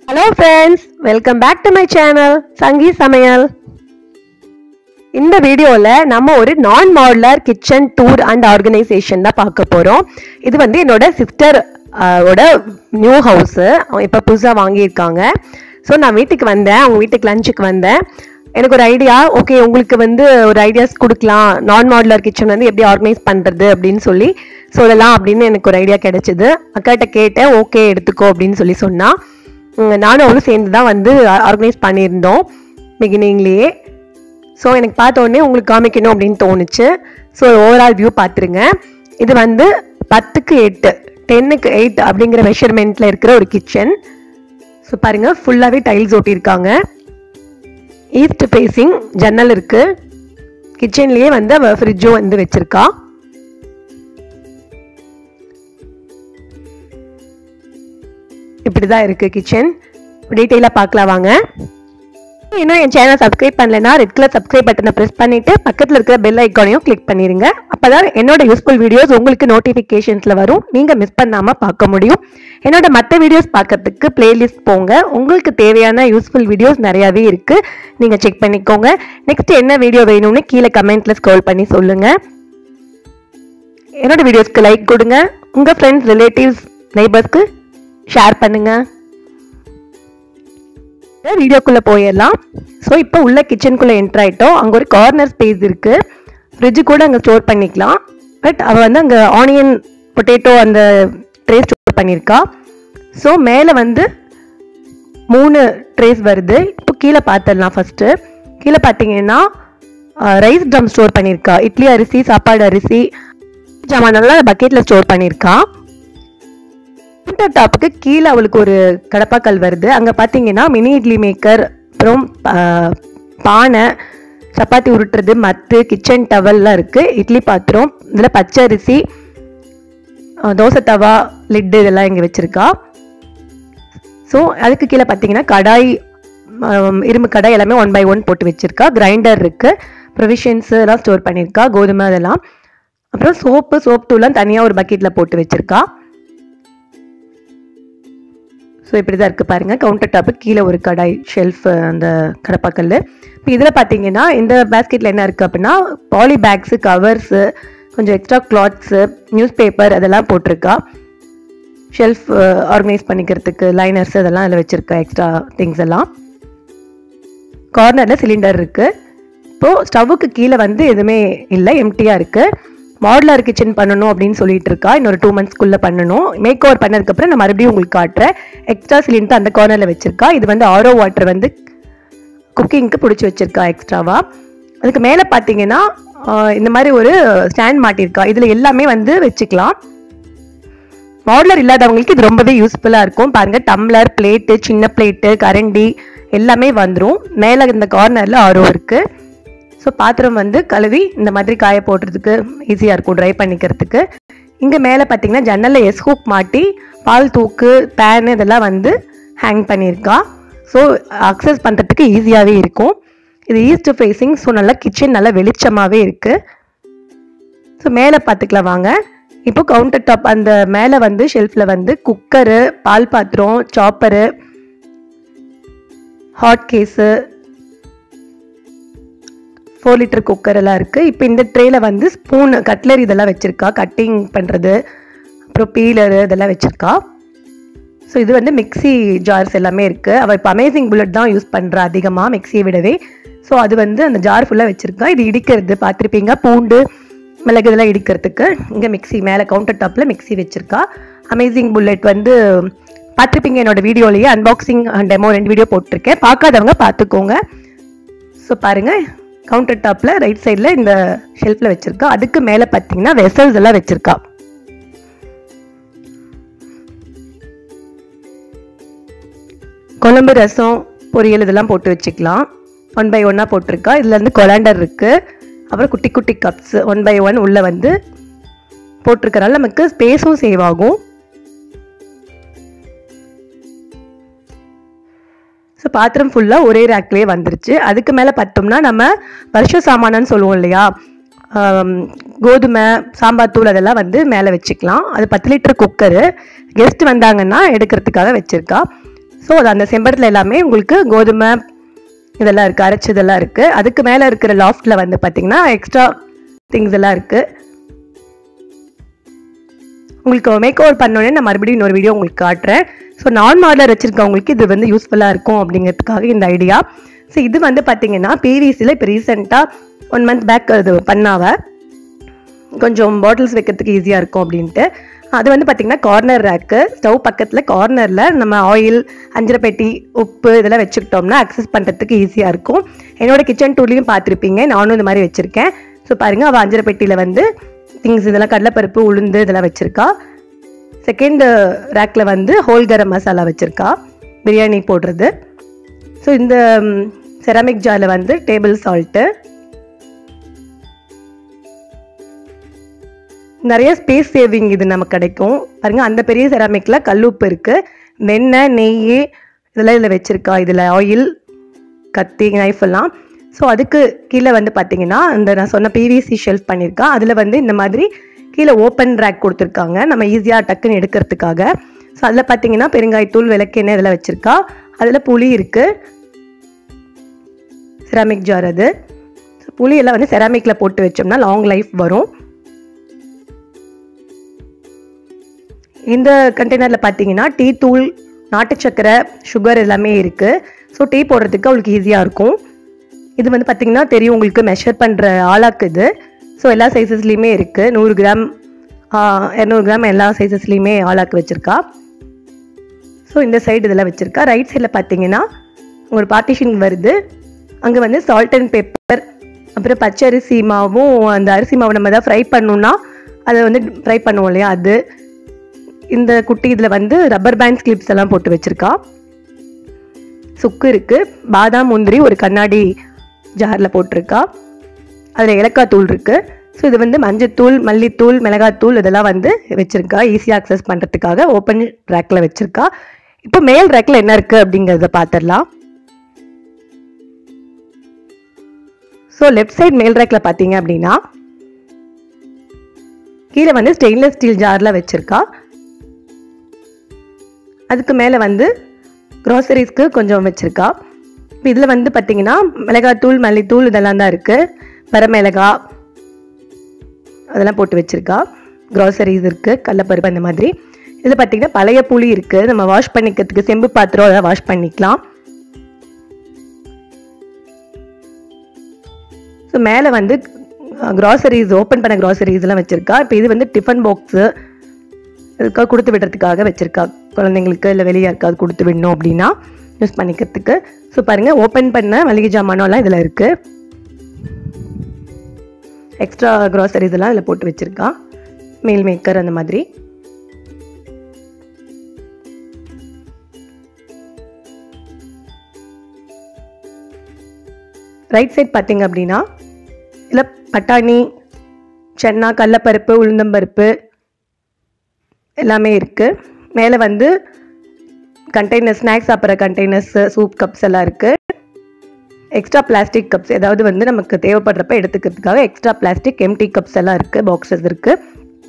hello friends welcome back to my channel Sangi Samayal இந்த வீடியோவில் நம்ம ஒரு நான் modular kitchen tour and organisation தான் பார்க்க போகிறோம் இது வந்து என்னோட சிஸ்டர் ஓட நியூ ஹவுஸு அவங்க இப்போ புதுசாக வாங்கியிருக்காங்க ஸோ நான் வீட்டுக்கு வந்தேன் அவங்க வீட்டுக்கு லஞ்சுக்கு வந்தேன் எனக்கு ஒரு ஐடியா ஓகே உங்களுக்கு வந்து ஒரு ஐடியாஸ் கொடுக்கலாம் நான் மாடுலர் கிச்சன் வந்து எப்படி ஆர்கனைஸ் பண்ணுறது அப்படின்னு சொல்லி சொல்லலாம் அப்படின்னு எனக்கு ஒரு ஐடியா கிடைச்சிது அக்காட்ட கேட்டேன் ஓகே எடுத்துக்கோ அப்படின்னு சொல்லி சொன்னா உம், நானும் அவளும் சேர்ந்து தான் வந்து ஆர்கனைஸ் பண்ணியிருந்தோம் பிகினிங்லேயே ஸோ எனக்கு பார்த்த உடனே உங்களுக்கு காமிக்கணும் அப்படின்னு தோணுச்சு ஸோ ஓவரால் வியூ பார்த்துருங்க இது வந்து பத்துக்கு எட்டு டென்னுக்கு எயிட் அப்படிங்கிற மெஷர்மெண்ட்டில் இருக்கிற ஒரு கிச்சன் ஸோ பாருங்க ஃபுல்லாகவே டைல்ஸ் ஒட்டியிருக்காங்க ஈஸ்ட் ஃபேஸிங் ஜன்னல் இருக்கு கிச்சன்லேயே வந்து அவ ஃப்ரிட்ஜும் வந்து வச்சிருக்கா இப்படி தான் இருக்கு கிச்சன் டீட்டெயிலாக பார்க்கலாம் வாங்க இன்னும் என் சேனல் சப்ஸ்கிரைப் பண்ணலைன்னா ரெட் கலர் சப்ஸ்கிரைப் பட்டனை ப்ரெஸ் பண்ணிட்டு பக்கத்தில் இருக்கிற பெல் ஐக்கானையும் கிளிக் பண்ணிருங்க அப்பதான் என்னோட யூஸ்ஃபுல் வீடியோஸ் உங்களுக்கு நோட்டிஃபிகேஷன்ஸ்ல வரும் நீங்க மிஸ் பண்ணாம பார்க்க முடியும் என்னோட மற்ற வீடியோஸ் பார்க்கறதுக்கு பிளேலிஸ்ட் போங்க உங்களுக்கு தேவையான யூஸ்ஃபுல் வீடியோஸ் நிறையவே இருக்கு நீங்க செக் பண்ணிக்கோங்க நெக்ஸ்ட் என்ன வீடியோ வேணும்னு கீழே கமெண்ட்ல ஸ்க்ரோல் பண்ணி சொல்லுங்க என்னோட வீடியோஸ்க்கு லைக் கொடுங்க உங்க ஃப்ரெண்ட்ஸ் ரிலேட்டிவ்ஸ் நெய்பர்ஸ்க்கு ஷேர் பண்ணுங்க வீடியோக்குள்ள போயிடலாம் ஸோ இப்போ உள்ள கிச்சனுக்குள்ள என்டர் ஆயிட்டோம் அங்கே ஒரு கார்னர் ஸ்பேஸ் இருக்கு ஃப்ரிட்ஜு கூட அங்கே ஸ்டோர் பண்ணிக்கலாம் பட் அவள் வந்து அங்கே ஆனியன் பொட்டேட்டோ அந்த ட்ரே ஸ்டோர் பண்ணியிருக்கா ஸோ மேலே வந்து மூணு ட்ரேஸ் வருது இப்போ கீழே பார்த்துடலாம் ஃபர்ஸ்ட்டு கீழே பார்த்தீங்கன்னா ரைஸ் ட்ரம் ஸ்டோர் பண்ணியிருக்கா இட்லி அரிசி சாப்பாடு அரிசி ஜாமானெல்லாம் பக்கெட்டில் ஸ்டோர் பண்ணியிருக்கா கவுண்டர் டாப்புக்கு கீழே அவளுக்கு ஒரு கடப்பாக்கல் வருது அங்கே பார்த்தீங்கன்னா மினி இட்லி மேக்கர் அப்புறம் ஆ, பானை சப்பாத்தி உருட்டுறது மத்து கிச்சன் டவல்லாம் இருக்குது இட்லி பாத்திரம் இதில் பச்சரிசி ஆ, தோசை தவா லிட்டு இதெல்லாம் இங்கே வச்சுருக்கா ஸோ அதுக்கு கீழே பார்த்தீங்கன்னா கடாய் ஆம், இரும்பு கடாய் எல்லாமே ஒன் பை ஒன் போட்டு வச்சிருக்கா கிரைண்டர் இருக்கு ப்ரொவிஷன்ஸ் எல்லாம் ஸ்டோர் பண்ணியிருக்கா கோதுமை அதெல்லாம் அப்புறம் சோப்பு சோப் தூள்லாம் தனியாக ஒரு பக்கெட்டில் போட்டு வச்சிருக்கா ஸோ இப்படி தான் இருக்குது பாருங்கள் கவுண்டர் டாப்பு கீழே ஒரு கடாய் ஷெல்ஃப் அந்த கடப்பாக்கல் இப்போ இதில் பார்த்தீங்கன்னா இந்த பேஸ்கெட்டில் என்ன இருக்குது அப்படின்னா பாலி பேக்ஸு கவர்ஸு கொஞ்சம் எக்ஸ்ட்ரா கிளாத்ஸு நியூஸ் பேப்பர் அதெல்லாம் போட்டிருக்கா ஷெல்ஃப் ஆர்கனைஸ் பண்ணிக்கிறதுக்கு லைனர்ஸ் அதெல்லாம் அதில் வச்சுருக்கா எக்ஸ்ட்ரா திங்ஸ் எல்லாம் கார்னரில் சிலிண்டர் இருக்குது இப்போது ஸ்டவ்வுக்கு கீழே வந்து எதுவுமே இல்லை எம்டியாக இருக்குது மாடுலர் கிச்சன் பண்ணணும் அப்படின்னு சொல்லிட்டு இருக்கா இன்னொரு டூ மந்த்ஸ்க்குள்ளே பண்ணணும் மேக் ஓவர் பண்ணதுக்கப்புறம் நான் மறுபடியும் உங்களுக்கு காட்டுறேன் எக்ஸ்ட்ரா சிலிண்டர் அந்த கார்னரில் வச்சுருக்கா இது வந்து ஆரோ வாட்டர் வந்து குக்கிங்க்கு பிடிச்சி வச்சிருக்கா எக்ஸ்ட்ராவா அதுக்கு மேலே பார்த்தீங்கன்னா ஆஹ், இந்த மாதிரி ஒரு ஸ்டாண்ட் மாட்டியிருக்கா இதில் எல்லாமே வந்து வச்சுக்கலாம் மாடுலர் இல்லாதவங்களுக்கு இது ரொம்பவே யூஸ்ஃபுல்லாக இருக்கும் பாருங்க டம்ளர் பிளேட்டு சின்ன பிளேட்டு கரண்டி எல்லாமே வந்துடும் மேலே இந்த கார்னரில் ஆரோ இருக்கு ஸோ பாத்திரம் வந்து கழுவி இந்த மாதிரி காய போடுறதுக்கு ஈஸியாக இருக்கும் ட்ரை பண்ணிக்கிறதுக்கு இங்கே மேலே பார்த்தீங்கன்னா ஜன்னலில் எஸ் ஹூக் மாட்டி பால் தூக்கு பேன் இதெல்லாம் வந்து ஹேங் பண்ணியிருக்கா ஸோ அக்சஸ் பண்ணுறதுக்கு ஈஸியாகவே இருக்கும் இது ஈஸ்ட் ஃபேஸிங் ஸோ நல்லா கிச்சன் நல்லா வெளிச்சமாகவே இருக்குது ஸோ மேலே பார்த்துக்கலாம் வாங்க இப்போ கவுண்டர் டாப் அந்த மேலே வந்து ஷெல்ஃபில் வந்து குக்கரு பால் பாத்திரம் chopper hot case four litre cooker எல்லாம் இருக்குது இப்போ இந்த ட்ரேல வந்து ஸ்பூன் கட்லரி இதெல்லாம் வச்சுருக்கா கட்டிங் பண்ணுறது அப்புறம் பீலரு இதெல்லாம் வச்சுருக்கா ஸோ இது வந்து மிக்ஸி ஜார்ஸ் எல்லாமே இருக்குது அவள் இப்போ அமேசிங் புல்லட் தான் யூஸ் பண்ணுறா அதிகமாக மிக்ஸியை விடவே ஸோ அது வந்து அந்த ஜார் ஃபுல்லாக வச்சுருக்கா இது இடிக்கிறது பார்த்துருப்பீங்க பூண்டு மிளகு இதெல்லாம் இடிக்கிறதுக்கு இங்கே மிக்ஸி மேலே கவுண்டர் டாப்பில் மிக்ஸி வச்சுருக்கா அமேசிங் புல்லட் வந்து பார்த்துருப்பீங்க என்னோட வீடியோலேயே அன்பாக்சிங் டெமோ ரெண்டு வீடியோ போட்டிருக்கேன் பார்க்காதவங்க பார்த்துக்கோங்க ஸோ பாருங்க கவுண்டர் டாப்பில் ரைட் சைடில் இந்த ஷெல்ஃபில் வச்சுருக்கா அதுக்கு மேலே பார்த்தீங்கன்னா வெசல்ஸ் எல்லாம் வச்சுருக்கா குழம்பு ரசம் பொரியல் இதெல்லாம் போட்டு வச்சுக்கலாம் ஒன் பை ஒன்னாக போட்டிருக்கா இதில் வந்து கொலாண்டர் இருக்குது அப்புறம் குட்டி குட்டி கப்ஸ் ஒன் பை ஒன் உள்ளே வந்து போட்டிருக்கறனால நமக்கு ஸ்பேஸும் சேவ் ஆகும் ஸோ பாத்திரம் ஃபுல்லாக ஒரே ரேக்லேயே வந்துருச்சு அதுக்கு மேலே பார்த்தோம்னா நம்ம வருஷ சாமானன்னு சொல்லுவோம் இல்லையா ஆம், கோதுமை சாம்பார் தூள் அதெல்லாம் வந்து மேலே வச்சுக்கலாம் அது பத்து லிட்டர் குக்கரு கெஸ்ட் வந்தாங்கன்னா எடுக்கிறதுக்காக வச்சுருக்கா ஸோ அது அந்த செம்படத்தில் எல்லாமே உங்களுக்கு கோதுமை இதெல்லாம் இருக்குது அரைச்சதெல்லாம் இருக்குது அதுக்கு மேலே இருக்கிற லாஃப்டில் வந்து பார்த்தீங்கன்னா எக்ஸ்ட்ரா திங்ஸ் எல்லாம் இருக்குது உங்களுக்கு மேக் ஓவர் பண்ணோடனே நான் மறுபடியும் இன்னொரு வீடியோ உங்களுக்கு காட்டுறேன் ஸோ நான் மாடலர் வச்சுருக்கவங்களுக்கு இது வந்து யூஸ்ஃபுல்லாக இருக்கும் அப்படிங்கிறதுக்காக இந்த ஐடியா ஸோ இது வந்து பார்த்தீங்கன்னா பிவிசியில் இப்போ ரீசெண்டாக ஒன் மந்த் பேக் அது பண்ணாவ கொஞ்சம் பாட்டில்ஸ் வைக்கிறதுக்கு ஈஸியாக இருக்கும் அப்படின்ட்டு அது வந்து பார்த்திங்கன்னா கார்னர் ரேக்கு ஸ்டவ் பக்கத்தில் கார்னரில் நம்ம ஆயில் அஞ்சரை பெட்டி உப்பு இதெல்லாம் வச்சுக்கிட்டோம்னா அக்சஸ் பண்ணுறதுக்கு ஈஸியாக இருக்கும் என்னோட கிச்சன் டூர்லேயும் பார்த்துருப்பீங்க நானும் இந்த மாதிரி வச்சுருக்கேன் ஸோ பாருங்கள் அவள் அஞ்சரை பெட்டியில் வந்து திங்ஸ் இதெல்லாம் கடலைப்பருப்பு உளுந்து இதெல்லாம் வச்சுருக்கா செகண்ட் ரேக்கில் வந்து ஹோல் கரம் மசாலா வச்சுருக்கா பிரியாணி போடுறது ஸோ இந்த செராமிக் ஜாரில் வந்து டேபிள் சால்ட்டு நிறைய ஸ்பேஸ் சேவிங் இது நமக்கு கிடைக்கும் பாருங்க அந்த பெரிய செராமிக்கில் கல்லுப்பு இருக்குது வெண்ணெய் நெய் இதெல்லாம் இதில் வச்சுருக்கா இதில் ஆயில் கத்தி நைஃப் எல்லாம் ஸோ அதுக்கு கீழே வந்து பார்த்தீங்கன்னா இந்த நான் சொன்ன பிவிசி ஷெல்ஃப் பண்ணியிருக்கா அதில் வந்து இந்த மாதிரி கீழே ஓப்பன் ரேக் கொடுத்துருக்காங்க நம்ம ஈஸியாக டக்குன்னு எடுக்கிறதுக்காக ஸோ அதில் பார்த்தீங்கன்னா பெருங்காயத்தூள் விளக்கெண்ணெய் இதெல்லாம் வச்சுருக்கா அதில் புளி இருக்குது செராமிக் ஜார் அது ஸோ புளி எல்லாம் வந்து செராமிக்கில் போட்டு வச்சோம்னா லாங் லைஃப் வரும் இந்த கண்டெய்னரில் பார்த்தீங்கன்னா டீ தூள் நாட்டு சக்கரை சுகர் எல்லாமே இருக்குது ஸோ டீ போடுறதுக்கு அவளுக்கு ஈஸியாக இருக்கும் இது வந்து பார்த்தீங்கன்னா தெரியும் உங்களுக்கு மெஷர் பண்ணுற ஆளாக்கு இது ஸோ எல்லா சைஸஸ்லேயுமே இருக்குது நூறு கிராம் இரநூறு கிராம் எல்லா சைஸஸ்லேயுமே ஆளாக்கு வச்சுருக்கா ஸோ இந்த சைடு இதெல்லாம் வச்சுருக்கா ரைட் சைடில் பார்த்தீங்கன்னா ஒரு பார்ட்டிஷன் வருது அங்கே வந்து சால்ட் அண்ட் பெப்பர் அப்புறம் பச்சை அரிசி மாவும் அந்த அரிசி மாவு நம்ம எதாவது ஃப்ரை பண்ணோம்னா அதை வந்து ஃப்ரை பண்ணுவோம் இல்லையா அது இந்த குட்டி இதில் வந்து ரப்பர் பேண்ட்ஸ் கிளிப்ஸ் எல்லாம் போட்டு வச்சுருக்கா சுக்கு இருக்குது பாதாம் முந்திரி ஒரு கண்ணாடி ஜாரில் போட்டிருக்கா அதில் ஏலக்காய் தூள் இருக்குது ஸோ இது வந்து மஞ்சத்தூள் மல்லித்தூள் மிளகாத்தூள் இதெல்லாம் வந்து வச்சுருக்கா ஈஸியாக அக்சஸ் பண்ணுறதுக்காக ஓப்பன் ரேக்கில் வச்சுருக்கா இப்போ மேல் ரேக்கில் என்ன இருக்குது அப்படிங்கிறத பார்த்துடலாம் ஸோ லெஃப்ட் சைடு மேல் ரேக்கில் பார்த்தீங்க அப்படின்னா கீழே வந்து ஸ்டெயின்லெஸ் ஸ்டீல் ஜாரில் வச்சுருக்கா அதுக்கு மேலே வந்து க்ராசரிஸ்க்கு கொஞ்சம் வச்சுருக்கா இப்போ இதில் வந்து பார்த்தீங்கன்னா மிளகாத்தூள் மல்லித்தூள் இதெல்லாம் தான் இருக்குது வரமிளகா அதெல்லாம் போட்டு வச்சுருக்கா க்ராசரிஸ் இருக்குது கடலப்பருப்பு அந்த மாதிரி இதில் பார்த்தீங்கன்னா பழைய புளி இருக்குது நம்ம வாஷ் பண்ணிக்கிறதுக்கு செம்பு பாத்திரம் அதெல்லாம் வாஷ் பண்ணிக்கலாம் ஸோ மேலே வந்து க்ராசரிஸ் ஓப்பன் பண்ண க்ராசரிஸ் எல்லாம் வச்சுருக்கா இப்போ இது வந்து டிஃபன் பாக்ஸு இதுக்காக கொடுத்து விடுறதுக்காக வச்சுருக்கா குழந்தைங்களுக்கு இல்லை வெளியே யாருக்காவது கொடுத்து விடணும் அப்படின்னா யூஸ் பண்ணிக்கிறதுக்கு ஸோ பாருங்கள் ஓப்பன் பண்ண மளிகை ஜாமானம்லாம் இதில் இருக்குது எக்ஸ்ட்ரா க்ராசரிஸ் எல்லாம் இதில் போட்டு வச்சுருக்கா மீல் மேக்கர் அந்த மாதிரி ரைட் சைட் பார்த்தீங்க அப்படின்னா இதில் பட்டாணி சென்னா கடலப்பருப்பு உளுந்தம்பருப்பு எல்லாமே இருக்குது மேலே வந்து கண்டெய்னர் ஸ்நாக்ஸ் சாப்பிட்ற கண்டெய்னர்ஸ் சூப் கப்ஸ் எல்லாம் இருக்குது எக்ஸ்ட்ரா பிளாஸ்டிக் கப்ஸ் ஏதாவது வந்து நமக்கு தேவைப்படுறப்ப எடுத்துக்கிறதுக்காக எக்ஸ்ட்ரா பிளாஸ்டிக் எம்டி கப்ஸ் எல்லாம் இருக்குது பாக்ஸஸ் இருக்குது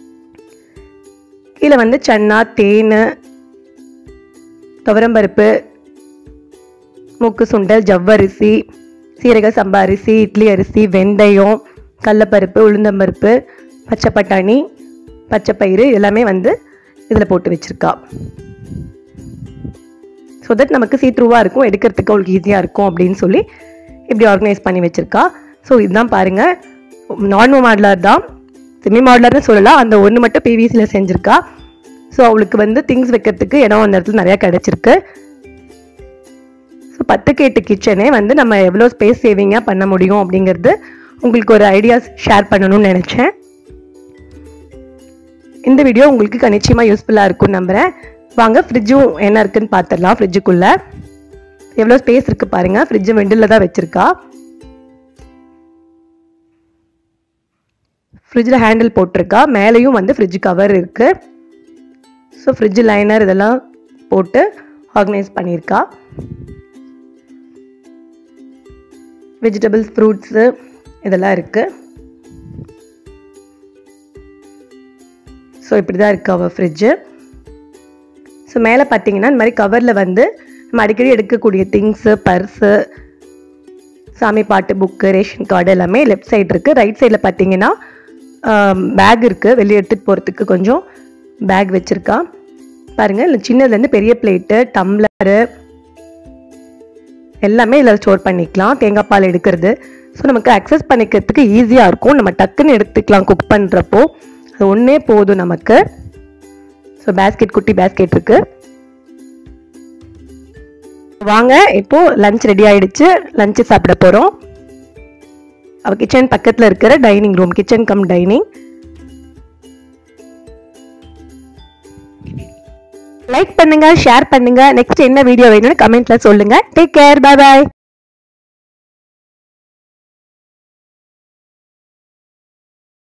கீழே வந்து சன்னா தேன் துவரம்பருப்பு மூக்கு சுண்டல் ஜவ்வரிசி சீரக சம்பா அரிசி இட்லி அரிசி வெந்தயம் கடலப்பருப்பு உளுந்தம்பருப்பு பச்சை பட்டாணி பச்சை பயிறு எல்லாமே வந்து இதில் போட்டு வச்சுருக்கா ஸோ தட் நமக்கு சீத்ரூவாக இருக்கும் எடுக்கிறதுக்கு அவளுக்கு ஈஸியாக இருக்கும் அப்படின்னு சொல்லி இப்படி ஆர்கனைஸ் பண்ணி வச்சுருக்கா ஸோ இதுதான் பாருங்கள் நான் மாடலர் தான் செமி மாடலர்னு சொல்லலாம் அந்த ஒன்று மட்டும் பிவிசியில் செஞ்சுருக்கா ஸோ அவளுக்கு வந்து திங்ஸ் வைக்கிறதுக்கு இடம் அந்த இடத்துல நிறையா கிடச்சிருக்கு ஸோ பத்துக்கு எட்டு கிச்சனே வந்து நம்ம எவ்வளோ ஸ்பேஸ் சேவிங்காக பண்ண முடியும் அப்படிங்கிறது உங்களுக்கு ஒரு ஐடியாஸ் ஷேர் பண்ணணும்னு நினச்சேன் இந்த வீடியோ உங்களுக்கு நிச்சயமாக யூஸ்ஃபுல்லாக இருக்கும்னு நம்புகிறேன் வாங்க ஃப்ரிட்ஜும் என்ன இருக்குன்னு பார்த்துடலாம் ஃப்ரிட்ஜுக்குள்ளே எவ்வளோ ஸ்பேஸ் இருக்குது பாருங்கள் ஃப்ரிட்ஜு மிடில் தான் வச்சுருக்கா ஃப்ரிட்ஜில் ஹேண்டில் போட்டிருக்கா மேலேயும் வந்து ஃப்ரிட்ஜ் கவர் இருக்குது ஸோ ஃப்ரிட்ஜ் லைனர் இதெல்லாம் போட்டு ஆர்கனைஸ் பண்ணியிருக்கா வெஜிடபிள்ஸ் ஃப்ரூட்ஸு இதெல்லாம் இருக்குது ஸோ இப்படி தான் இருக்குது அவள் ஃப்ரிட்ஜு ஸோ மேலே பார்த்தீங்கன்னா இந்த மாதிரி கவரில் வந்து நம்ம அடிக்கடி எடுக்கக்கூடிய திங்ஸு பர்ஸு சாமி பாட்டு புக்கு ரேஷன் கார்டு எல்லாமே லெஃப்ட் சைடு இருக்குது ரைட் சைடில் பார்த்தீங்கன்னா பேக் இருக்குது வெளியே எடுத்துகிட்டு போகிறதுக்கு கொஞ்சம் பேக் வச்சுருக்கா பாருங்கள் இல்லை சின்னதுலேருந்து பெரிய பிளேட்டு டம்ளரு எல்லாமே இதில் ஸ்டோர் பண்ணிக்கலாம் தேங்காய் பால் எடுக்கிறது ஸோ நமக்கு அக்சஸ் பண்ணிக்கிறதுக்கு ஈஸியாக இருக்கும் நம்ம டக்குன்னு எடுத்துக்கலாம் குக் பண்ணுறப்போ அது ஒன்றே போதும் நமக்கு ஸோ பேஸ்கெட் குட்டி பேஸ்கெட் இருக்குது வாங்க இப்போ லஞ்ச் ரெடி ஆயிடுச்சு லஞ்சு சாப்பிட போகிறோம் அவ கிச்சன் பக்கத்தில் இருக்கிற dining room kitchen come dining like பண்ணுங்க ஷேர் பண்ணுங்க நெக்ஸ்ட் என்ன வீடியோ வேணும்னு கமெண்ட்ல சொல்லுங்க டேக் கேர் பை பாய்